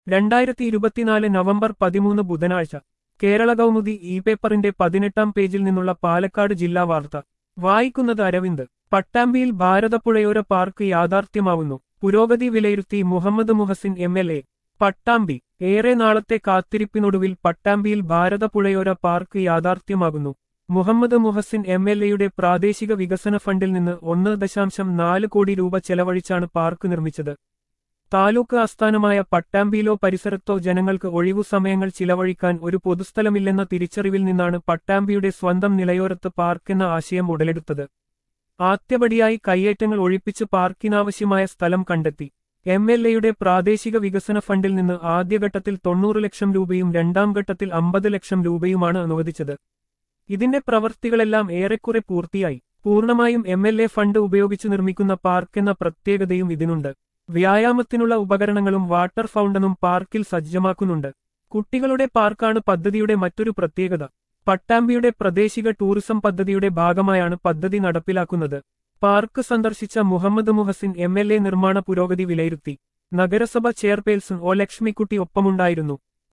രണ്ടായിരത്തി ഇരുപത്തിനാല് നവംബർ പതിമൂന്ന് ബുധനാഴ്ച കേരള കൗമുദി ഇ പേപ്പറിന്റെ പതിനെട്ടാം പേജിൽ നിന്നുള്ള പാലക്കാട് ജില്ലാ വാർത്ത വായിക്കുന്നത് അരവിന്ദ് പട്ടാമ്പിയിൽ ഭാരതപ്പുഴയോര പാർക്ക് യാഥാർത്ഥ്യമാവുന്നു പുരോഗതി വിലയിരുത്തി Muhammad Muhasin M L A Pattambi ഏറെ നാളത്തെ കാത്തിരിപ്പിനൊടുവിൽ പട്ടാമ്പിയിൽ ഭാരതപ്പുഴയോര പാർക്ക് യാഥാർത്ഥ്യമാകുന്നു മുഹമ്മദ് മുഹസിൻ എം എൽ എയുടെ പ്രാദേശിക വികസന ഫണ്ടിൽ നിന്ന് ഒന്ന് ദശാംശം നാല് കോടി രൂപ ചെലവഴിച്ചാണ് പാർക്ക് നിർമ്മിച്ചത് താലൂക്ക് ആസ്ഥാനമായ പട്ടാമ്പിയിലോ പരിസരത്തോ ജനങ്ങൾക്ക് ഒഴിവു സമയങ്ങൾ ചിലവഴിക്കാൻ ഒരു പൊതുസ്ഥലമില്ലെന്ന തിരിച്ചറിവിൽ നിന്നാണ് പട്ടാമ്പിയുടെ സ്വന്തം നിലയോരത്ത് പാർക്കെന്ന ആശയം ഉടലെടുത്തത് ആദ്യപടിയായി കയ്യേറ്റങ്ങൾ ഒഴിപ്പിച്ച് പാർക്കിനാവശ്യമായ സ്ഥലം കണ്ടെത്തി എം എൽ എയുടെ പ്രാദേശിക വികസന ഫണ്ടിൽ നിന്ന് ആദ്യഘട്ടത്തിൽ തൊണ്ണൂറ് ലക്ഷം രൂപയും രണ്ടാം ഘട്ടത്തിൽ അമ്പത് ലക്ഷം രൂപയുമാണ് അനുവദിച്ചത് ഇതിന്റെ പ്രവർത്തികളെല്ലാം ഏറെക്കുറെ പൂർത്തിയായി പൂർണ്ണമായും എം എൽ എ ഫണ്ട് ഉപയോഗിച്ച് നിർമ്മിക്കുന്ന പാർക്കെന്ന പ്രത്യേകതയും ഇതിനുണ്ട് വ്യായാമത്തിനുള്ള ഉപകരണങ്ങളും വാട്ടർ ഫൗണ്ടനും പാർക്കിൽ സജ്ജമാക്കുന്നുണ്ട് കുട്ടികളുടെ പാർക്കാണ് പദ്ധതിയുടെ മറ്റൊരു പ്രത്യേകത പട്ടാമ്പിയുടെ പ്രാദേശിക ടൂറിസം പദ്ധതിയുടെ ഭാഗമായാണ് പദ്ധതി നടപ്പിലാക്കുന്നത് പാർക്ക് സന്ദർശിച്ച Muhammad Muhasin M L A നിർമ്മാണ പുരോഗതി വിലയിരുത്തി നഗരസഭ ചെയർപേഴ്സൺ ഒ ലക്ഷ്മിക്കുട്ടി ഒപ്പമുണ്ടായിരുന്നു